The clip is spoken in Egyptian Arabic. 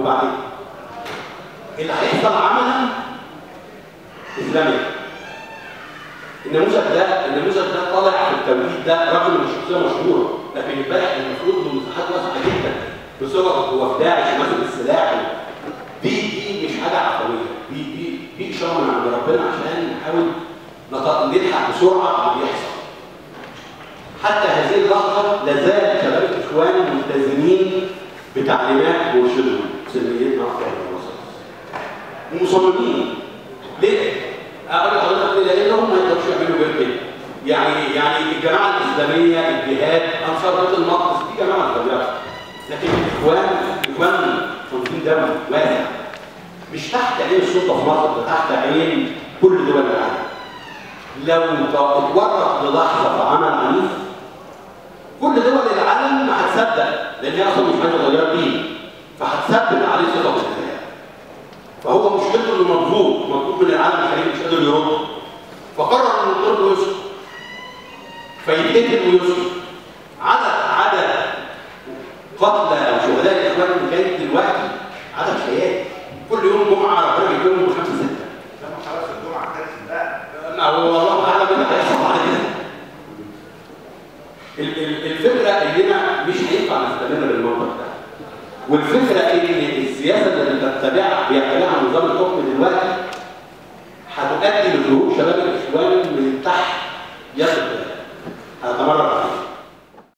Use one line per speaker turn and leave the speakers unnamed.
وبعدين اللي هيحصل عملا اسلامي النموذج ده النموذج ده طالع في التوقيت ده رغم ان الشخصيه مشهوره لكن امبارح المفروض له مساحات واسعه جدا بصور هو في داعش وماسك السلاح دي دي مش حاجه عفويه دي دي دي اشاره من عند ربنا عشان نحاول نط- نلحق بسرعه اللي بيحصل حتى هذه اللحظه لا زال شباب الاخوان ملتزمين بتعليمات مرشدهم سيدنا احمد ومصممين ليه؟ اقول لحضرتك ليه؟ لانهم ما يقدروش يعملوا غير كده. يعني يعني الجماعه الاسلاميه الجهاد انصار بيت المقدس دي جماعه صغيره. لكن الاخوان الاخوان تنظيم دولي واسع. مش تحت عين السلطه في مصر ده تحت عين كل دول العالم. لو اتورط للحظه في عمل عنيف كل دول العالم ما هتصدق لان هي اصلا مش عايزه تغير دين فهتثبت عليه ثقه بالله فهو مشكلته انه مضغوط مضغوط من العالم الخليجي مش قادر يرد فقرر انه يضرب ويسكت فيتقتل ويسكت عدد عدد قتلى او شهداء الاخوان لغايه دلوقتي عدد خيالي كل يوم جمعه ربنا بيجيبهم بخمسه سته
لما خلاص الجمعه كانت بقى
ما هو والله اعلم ايه اللي هيحصل بعد كده ال- ال- الفكره اننا مش هينفع نستمر بالمنطق ده والفكره ان السياسه اللي بتتبعها بيتبعها نظام الحكم دلوقتي هتؤدي لظهور شباب الاخوان من تحت يد